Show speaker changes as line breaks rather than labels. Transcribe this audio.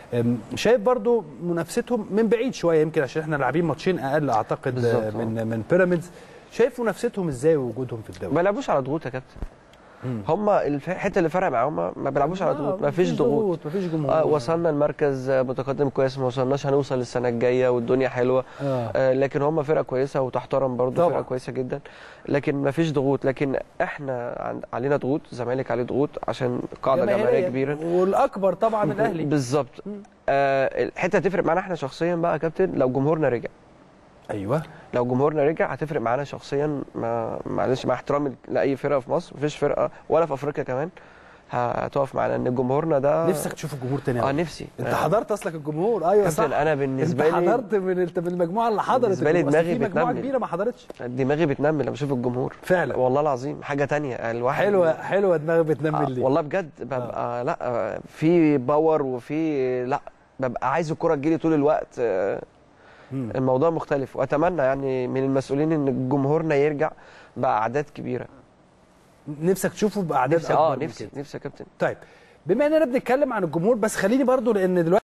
أم، شايف برضو منافستهم من بعيد شويه يمكن عشان احنا لاعبين ماتشين اقل اعتقد
بالظبط،
آه،
آه.
من من بيراميدز شايف منافستهم ازاي ووجودهم في الدوري
ما بيلعبوش على ضغوط يا كابتن هم الف- الحته اللي فرق معاهم ما بيلعبوش على
آه،
ضغوط ما فيش ضغوط
مفيش جمهور
آه وصلنا المركز متقدم كويس ما وصلناش هنوصل السنه الجايه والدنيا حلوه
آه.
آه لكن هم فرقه كويسه وتحترم برضه
طبعاً.
فرقه كويسه جدا لكن ما فيش ضغوط لكن احنا عن- علينا ضغوط الزمالك عليه ضغوط عشان قاعده جماهيريه كبيره
والاكبر طبعا الاهلي
بالظبط آه الحته تفرق معانا احنا شخصيا بقى يا كابتن لو جمهورنا رجع
ايوه
لو جمهورنا رجع هتفرق معانا شخصيا ما معلش مع احترامي لاي فرقه في مصر مفيش فرقه ولا في افريقيا كمان هتقف معانا ان جمهورنا ده
نفسك تشوف الجمهور تاني
اه
أوي.
نفسي
انت
آه.
حضرت اصلك الجمهور ايوه صح
كابتن انا بالنسبه
انت
لي
حضرت من انت من المجموعه اللي حضرت
بالنسبة لي
الجمهور. أصل
دماغي
في مجموعه
بتنمل.
كبيره ما حضرتش
دماغي بتنمل لما اشوف الجمهور
فعلا
والله العظيم حاجه تانية الواحد
حلوه حلوه دماغي بتنمل
آه
ليه
والله بجد ببقى لا آه، في باور وفي لا ببقى عايز الكره تجيلي طول الوقت آه،
مم.
الموضوع مختلف واتمنى يعني من المسؤولين ان جمهورنا يرجع باعداد كبيره
نفسك تشوفه باعداد
نفسي
اكبر
اه
من
نفسي
كده.
نفسي يا كابتن
طيب بما اننا بنتكلم عن الجمهور بس خليني برضو لان دلوقتي